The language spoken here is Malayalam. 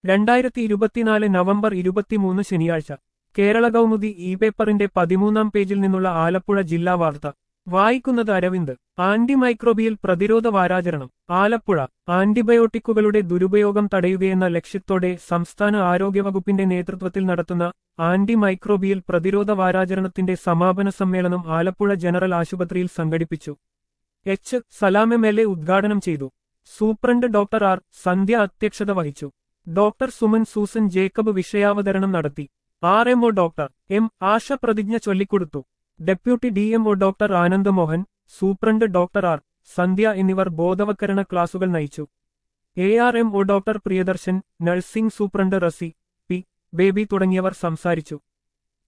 രണ്ടായിരത്തി ഇരുപത്തിനാല് നവംബർ ഇരുപത്തിമൂന്ന് ശനിയാഴ്ച കേരള കൗമുദി ഇ പേപ്പറിന്റെ പതിമൂന്നാം പേജിൽ നിന്നുള്ള ആലപ്പുഴ ജില്ലാ വാർത്ത വായിക്കുന്നത് അരവിന്ദ് ആന്റിമൈക്രോബിയൽ പ്രതിരോധ വാരാചരണം ആലപ്പുഴ ആന്റിബയോട്ടിക്കുകളുടെ ദുരുപയോഗം തടയുകയെന്ന ലക്ഷ്യത്തോടെ സംസ്ഥാന ആരോഗ്യവകുപ്പിന്റെ നേതൃത്വത്തിൽ നടത്തുന്ന ആന്റിമൈക്രോബിയൽ പ്രതിരോധ വാരാചരണത്തിന്റെ സമാപന സമ്മേളനം ആലപ്പുഴ ജനറൽ ആശുപത്രിയിൽ സംഘടിപ്പിച്ചു H Salam M L A ഉദ്ഘാടനം ചെയ്തു സൂപ്രണ്ട് ഡോക്ടർ ആർ സന്ധ്യ അധ്യക്ഷത വഹിച്ചു ഡോക്ടർ സുമൻ സൂസൻ ജേക്കബ് വിഷയാവതരണം നടത്തി R M O doctor M Asha പ്രതിജ്ഞ ചൊല്ലിക്കൊടുത്തു deputy D M O doctor Anandamohan superintendent doctor R Sandhya എന്നിവർ ബോധവൽക്കരണ ക്ലാസുകൾ നയിച്ചു A R M O doctor Priyadarshan nursing superintendent Rasi P Baby തുടങ്ങിയവർ സംസാരിച്ചു